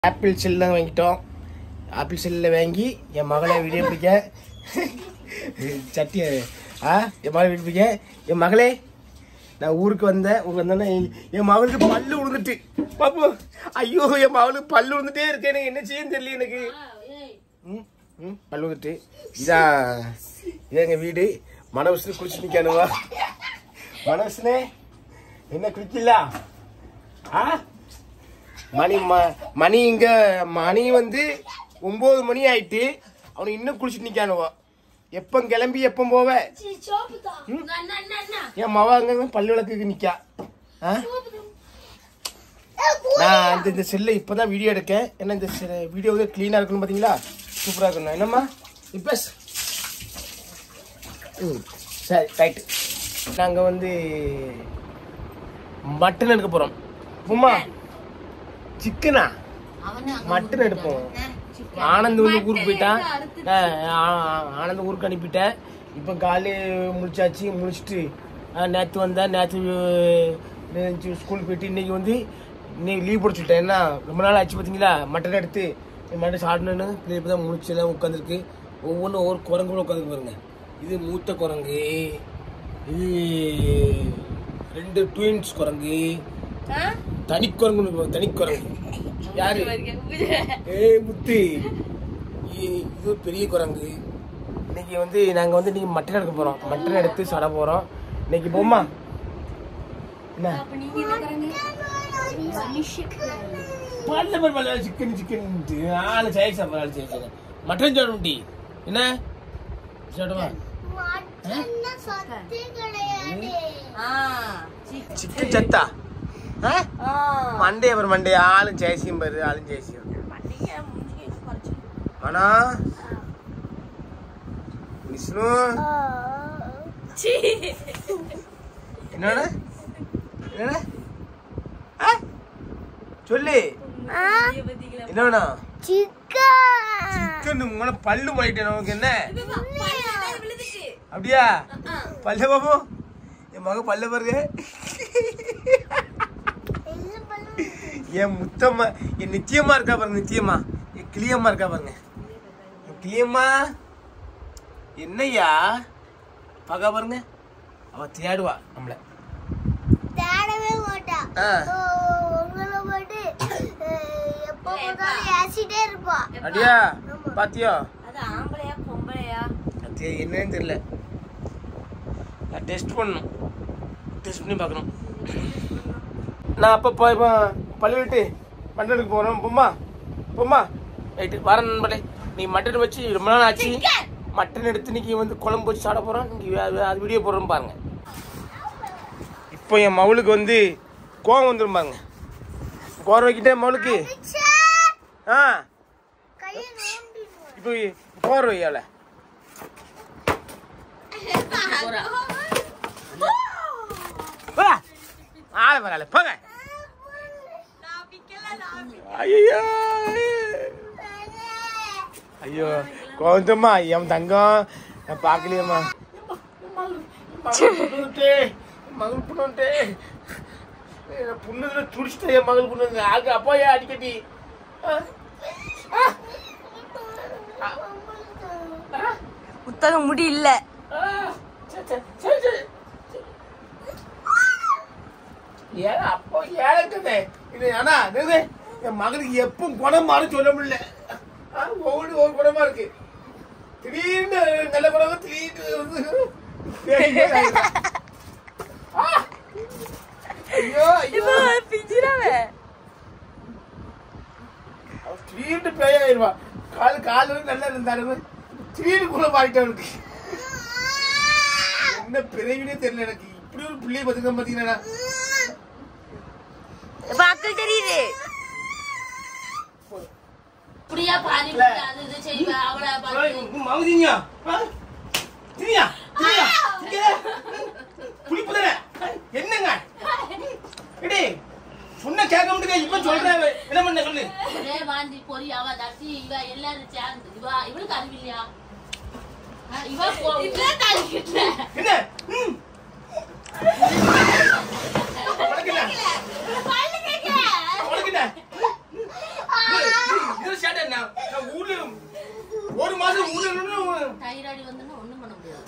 Apple செல்லாம் வாங்கிட்டோம் apple செல்லில் வாங்கி என் மகளை வீடியோ பிடிக்க சட்டி ஆ என் மகளை வீடியோ பிடிக்க என் மகளே நான் ஊருக்கு வந்தேன் ஊருக்கு வந்தோன்னே என் மகளுக்கு பல்லு விழுந்துட்டு பாப்பு ஐயோ என் மகளுக்கு பல்லு விழுந்துட்டே இருக்கு எனக்கு என்ன செய்யன்னு தெரியல எனக்கு ம் ம் பல்லு விழுந்துட்டு இதான் இதான் எங்கள் வீடு மனவசு குளிச்சு நிற்கானுவா மனவசனே என்ன குளிக்கல ஆ மணி ம மணி இங்க மணி வந்து ஒன்பது மணி ஆயிட்டு அவனுக்கு இன்னும் குளிச்சுட்டு நிக்கானுவோ எப்போ கிளம்பி எப்போ போவ என் மவ அங்க பல்லு விளக்குக்கு நிக்கா ஆ? நான் அந்த இந்த செல்லை இப்பதான் வீடியோ எடுக்கேன் ஏன்னா இந்த வீடியோ வந்து க்ளீனாக இருக்கணும் பார்த்தீங்களா சூப்பராக இருக்கணும் என்னம்மா இப்போ ம் சரி ரைட்டு நாங்கள் வந்து மட்டன் எடுக்க போகிறோம் உமா சிக்கனா மட்டன் எடுப்போம் ஆனந்த் வந்து ஊருக்கு போயிட்டான் ஆ, ஆ- ஆனந்த் ஊருக்கு அனுப்பிட்டேன் இப்போ காலையில் முடிச்சாச்சு முடிச்சுட்டு நேற்று வந்தேன் நேற்று ஸ்கூலுக்கு போயிட்டு இன்னைக்கு வந்து இன்னைக்கு லீவ் போட்டுட்டேன் என்ன ரொம்ப நாள் ஆச்சு பார்த்தீங்களா மட்டன் எடுத்து மட்டன் சாப்பிடணுன்னு இப்போ தான் முடிச்செல்லாம் உட்காந்துருக்கு ஒவ்வொன்றும் ஒவ்வொரு குரங்கு கூட உட்காந்து பாருங்க இது மூத்த குரங்கு இது ரெண்டு ட்வின்ஸ் குரங்கு தனி குரங்கு தனி குரங்கு யாரு ஏய் முத்து இ- இது பெரிய குரங்கு இன்னைக்கு வந்து நாங்க வந்து இன்னைக்கு மட்டன் எடுக்க போறோம் மட்டன் எடுத்து சாட போறோம் இன்னைக்கு போமா என்ன பல்ல பல்ல பல்ல சிக்கன் சிக்கன் ஆளு சரி சாப்பிட ஆளு சரி சரி மட்டன் சாப்பிடும்டி என்ன சாப்பிடுவா சிக்கன் சத்தா மண்டே அப்புறம் மண்டே ஆளும் ஜெயசியம் பாரு ஆளும் ஜெயசியம் ஆனா விஷ்ணு என்னடா என்னடா ஆ? சொல்லு என்ன வேணும் சிக்கன் உங்கள பல்லு மாறிட்டேன் நமக்கு என்ன அப்படியா பல்ல பாப்போம் என் மக பல்ல பாருங்க என் முத்தம்மா என் நிச்சயமா இருக்கா பாருங்க நிச்சயமா என் கிளியம்மா இருக்கா பாருங்க என் கிளியம்மா என்னய்யா பகா பாருங்க அவ தேடுவா நம்மள தேடவே மாட்டா ஆ. ஓ, உங்களை மட்டும் அஹ், எப்ப பார்த்தாலும் ஏசிட்டே இருப்பா அப்படியா பாத்தியோ அது ஆம்பளையா பொம்பளையா அது என்னன்னு தெரியல நான் டெஸ்ட் பண்ணணும் டெஸ்ட் பண்ணி பார்க்கணும் நான் அப்போ போய் இப்போ பள்ளிவிட்டு மட்டனுக்கு போகிறோம் பொம்மா பொம்மா ரைட்டு வர நண்பர்களே நீ மட்டன் வச்சு ரொம்ப நாள் ஆச்சு மட்டன் எடுத்து இன்னைக்கு வந்து குழம்பு வச்சு சாப்பிட போகிறோம் நீங்கள் அது வீடியோ போடுறோம் பாருங்க இப்போ என் மவுளுக்கு வந்து கோவம் வந்துடும் பாருங்க கோர வைக்கிட்டேன் மவுளுக்கு ஆ கையை நோண்டிடுவா இப்போ கோர வையால வா ஆள வரால போங்க ஐயோ ஐயோ கோவந்தம்மா என் தங்கம் நான் பார்க்கலையம்மா மகள் புண்ணுட்டே புண்ணுல துடிச்சிட்டேன் என் மகள் புண்ணு ஆக அப்பா ஏன் அடிக்கடி ஆ? ஆ? ஆ? புத்தக முடி இல்ல ஆ, சரி, சரி, சரி, சரி. ஏன் அப்போ ஏழக்குது இது ஆனா என்னது என் மகனுக்கு எப்பவும் குணம் மாறும் சொல்ல முடியல ஆ, ஒவ்வொரு ஒவ்வொரு குணமா இருக்கு திடீர்னு நல்ல குணம் திடீர்னு வந்து பேய் ஆயிடுது. ஆ! ஐயோ ஐயோ பிஞ்சிராவே அவன் திடீர்னு பேய் ஆயிடுவான் கால் கால் வந்து நல்லா இருந்தாரு திடீர்னு குண மாறிட்டு அவனுக்கு என்ன பிறவினே தெரியல எனக்கு இப்படி ஒரு பிள்ளைய பத்துக்க பாத்தீங்கன்னா இப்ப அக்கள் தெரியுது இப்படியா பாதி அது இது செய்வா அவளை பார்த்து மவுதிங்க திரியா திரியா புளிப்பு தானே என்னங்க எடி சொன்ன கேட்க முடியுங்க இப்ப சொல்றேன் என்ன பண்ண சொல்லு ஒரே வாந்தி பொறி அவ தட்டி இவ எல்லாரும் சேர்ந்து இவ இவளுக்கு அறிவில்லையா ஆ, இவ போ- என்ன ம். உனக்கு என்ன? உனக்கு என்ன? மாட்டேன் நான் நான் ஊர்ல ஒரு மாசம் ஊர்ல நின்னு தைராய்டு வந்துன்னா ஒண்ணும் பண்ண முடியாது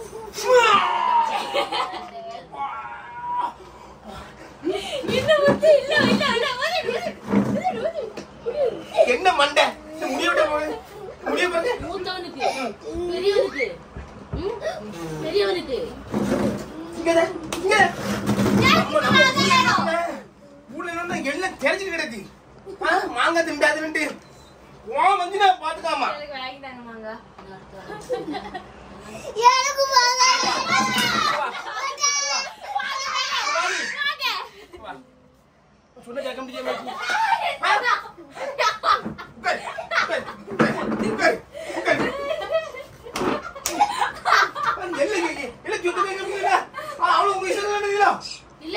என்ன மண்டை இந்த முடிய விட முடிய பாருங்க மூத்தவனுக்கு பெரியவனுக்கு ம்? பெரியவனுக்கு இங்கதா, இங்க. நம்ம நம்ம ஊர்ல ஊர்ல இருந்தா எல்லாம் தெரிஞ்சுட்டு கிடக்கு ஆ, மாங்காய் திண்டாதுன்ட்டு உன் வந்து நான் பாத்துக்காமா எனக்கு வாங்க. சொன்ன கேட்க முடியாம இருக்கு. உட்காரு, உட்காரு, உட்காரு, உட்காரு, உட்காரு. எல்லை இங்க, எல்லை சுத்தம் எங்க இருக்குதுடா? ஆ, அவ்வளவு உங்க இஷ்டம் நடக்குதுடா. இல்ல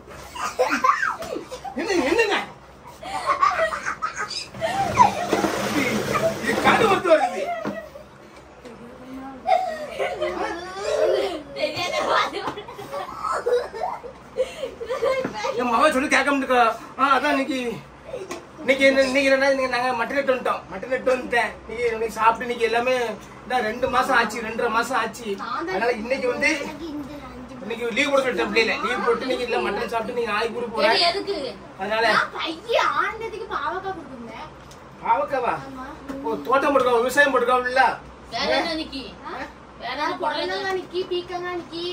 என்ன என்னங்க இது கண்ணு வந்து வருது என் மகன் சொல்லி கேட்க முடியுக்கா ஆ அதான் இன்னைக்கு இன்னைக்கு என்ன இன்னைக்கு என்ன இன்னைக்கு நாங்க மட்டன் எட்டு வந்துட்டோம் மட்டன் எட்டு வந்துட்டேன் இன்னைக்கு இன்னைக்கு சாப்பிட்டு இன்னைக்கு எல்லாமே இதான் ரெண்டு மாசம் ஆச்சு ரெண்டரை மாசம் ஆச்சு அதனால இன்னைக்கு வந்து இன்னைக்கு லீவ் போட சொல்லிட்டேன் பிள்ளைல லீவ் போட்டு இன்னைக்கு இல்ல மட்டன் சாப்பிட்டு நீங்க நாளைக்கு ஊருக்கு சரி, போறேன் எதுக்கு அதனால பையன் ஆனந்தத்துக்கு பாவக்காய் கொடுக்குங்க பாவக்காவா ஓ தோட்டம் போட்டுக்கோ விவசாயம் போட்டுக்கோ இல்ல வேற என்ன நிக்கி வேற என்ன புடலங்காய் நிக்கி பீக்கங்க நிக்கி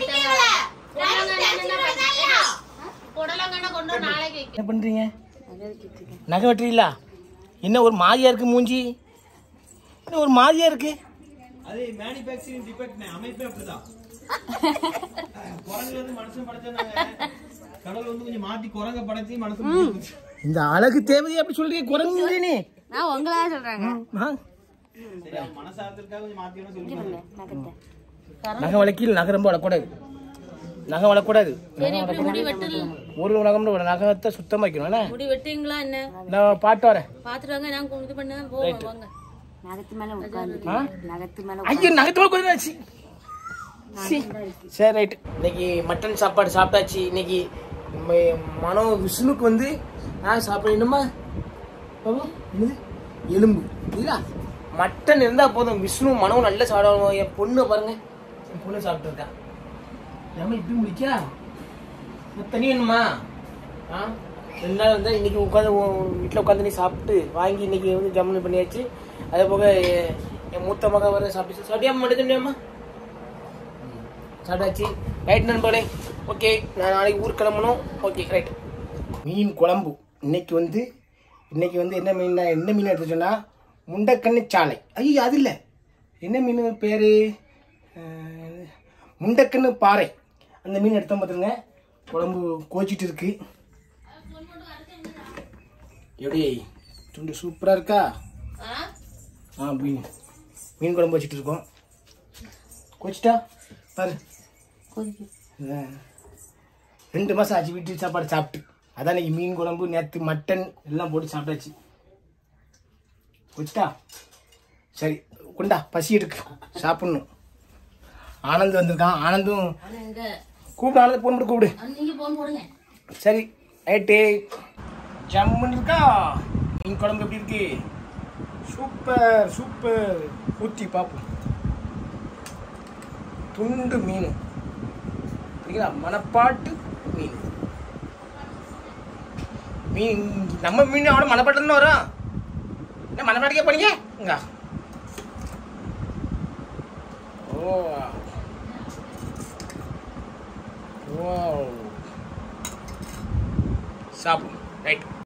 புடலங்காய் கொண்டு வா, நாளைக்கு வைக்க என்ன பண்றீங்க நகை வெட்டுறீங்களா என்ன ஒரு மாதிரியா இருக்கு மூஞ்சி என்ன ஒரு மாதிரியா இருக்கு அது மேனுபேக்சரிங் டிபெக்ட் அமைப்பே அப்படிதான் குரங்குல இருந்து மனுஷன் படைச்சாங்க கடவுள் வந்து கொஞ்சம் மாத்தி குரங்க படைச்சு மனுஷன் இந்த அழகு தேவையை அப்படி சொல்றீங்க குரங்கு நீ நான் உங்களா சொல்றாங்க சரி அவன் மனசாரத்திற்காக கொஞ்சம் மாத்தி சொல்லுங்க நகை வளர்க்கல நகை ரொம்ப வளரக்கூடாது நகை வளரக்கூடாது சரி இப்படி முடி வெட்டல ஒரு நகம் ஒரு நகத்தை சுத்தமா வைக்கணும் என்ன? முடி வெட்டுங்களா என்ன நான் பாட்டு வரேன் பாத்துட்டு வாங்க நான் இது பண்ண போவோம் வாங்க நகத்து மேல உட்காந்து ஆ? நகத்து மேல ஐயோ நகத்தோட கொஞ்சாச்சு சரி ரைட் இன்னைக்கு மட்டன் சாப்பாடு சாப்பிட்டாச்சு இன்னைக்கு ம- மனோ விஷ்ணுக்கு வந்து நான் சாப்பிடணுமா பாபு, என்னது எலும்பு இல்ல மட்டன் இருந்தா போதும் விஷ்ணு மனோ நல்லா சாப்பிடுவாங்க என் பொண்ணு பாருங்க என் பொண்ணு சாப்பிட்டு இருக்கா நம்ம இப்படி முடிக்கா தனி வேணுமா ஆ ரெண்டு நாள் வந்து இன்னைக்கு உட்காந்து வீட்டில் உட்காந்து நீ சாப்பிட்டு வாங்கி இன்னைக்கு வந்து ஜம்னு பண்ணியாச்சு அதே போக எ- என் மூத்த மகன் வர சாப்பிட்டு சாப்பிட்டியா மட்டும் முடியாமா சாப்பிட்டாச்சு ரைட் நண்பர்களே ஓகே நான் நாளைக்கு ஊர் கிளம்பணும் ஓகே ரைட் மீன் குழம்பு இன்னைக்கு வந்து இன்னைக்கு வந்து என்ன மீன் என்ன மீன் எடுத்து சொன்னா முண்டக்கண்ணு சாலை ஐயோ அது இல்லை என்ன மீன் பேர் முண்டக்கண்ணு பாறை அந்த மீன் எடுத்தோம் பார்த்துருங்க குழம்பு கோச்சிட்டு இருக்கு எப்படி துண்டு சூப்பராக இருக்கா ஆ மீன் மீன் குழம்பு வச்சுட்டு இருக்கோம் கோச்சிட்டா பாரு ஆ. ரெண்டு மாதம் ஆச்சு வீட்டு சாப்பாடு சாப்பிட்டு அதான் இன்னைக்கு மீன் குழம்பு நேற்று மட்டன் எல்லாம் போட்டு சாப்பிட்டாச்சு வச்சுட்டா சரி குண்டா பசி இருக்கு சாப்பிடணும் ஆனந்த் வந்திருக்கான் ஆனந்தும் ஆனா எங்க கூப்பிடு ஆனந்த் போன் போட்டு கூப்பிடு அது நீங்க போன் போடுங்க சரி ரைட்டு ஜம்முன்னு இருக்கா மீன் குழம்பு எப்படி இருக்கு சூப்பர் சூப்பர் ஊற்றி பார்ப்போம் துண்டு மீன் சரிங்களா மணப்பாட்டு மீன் மீன் நம்ம மீன் அவட மணப்பாட்டுன்னு வரும் என்ன மணப்பாட்டுக்கே போனீங்க இங்க ஓ ஓ சாப்பிடும் ரைட்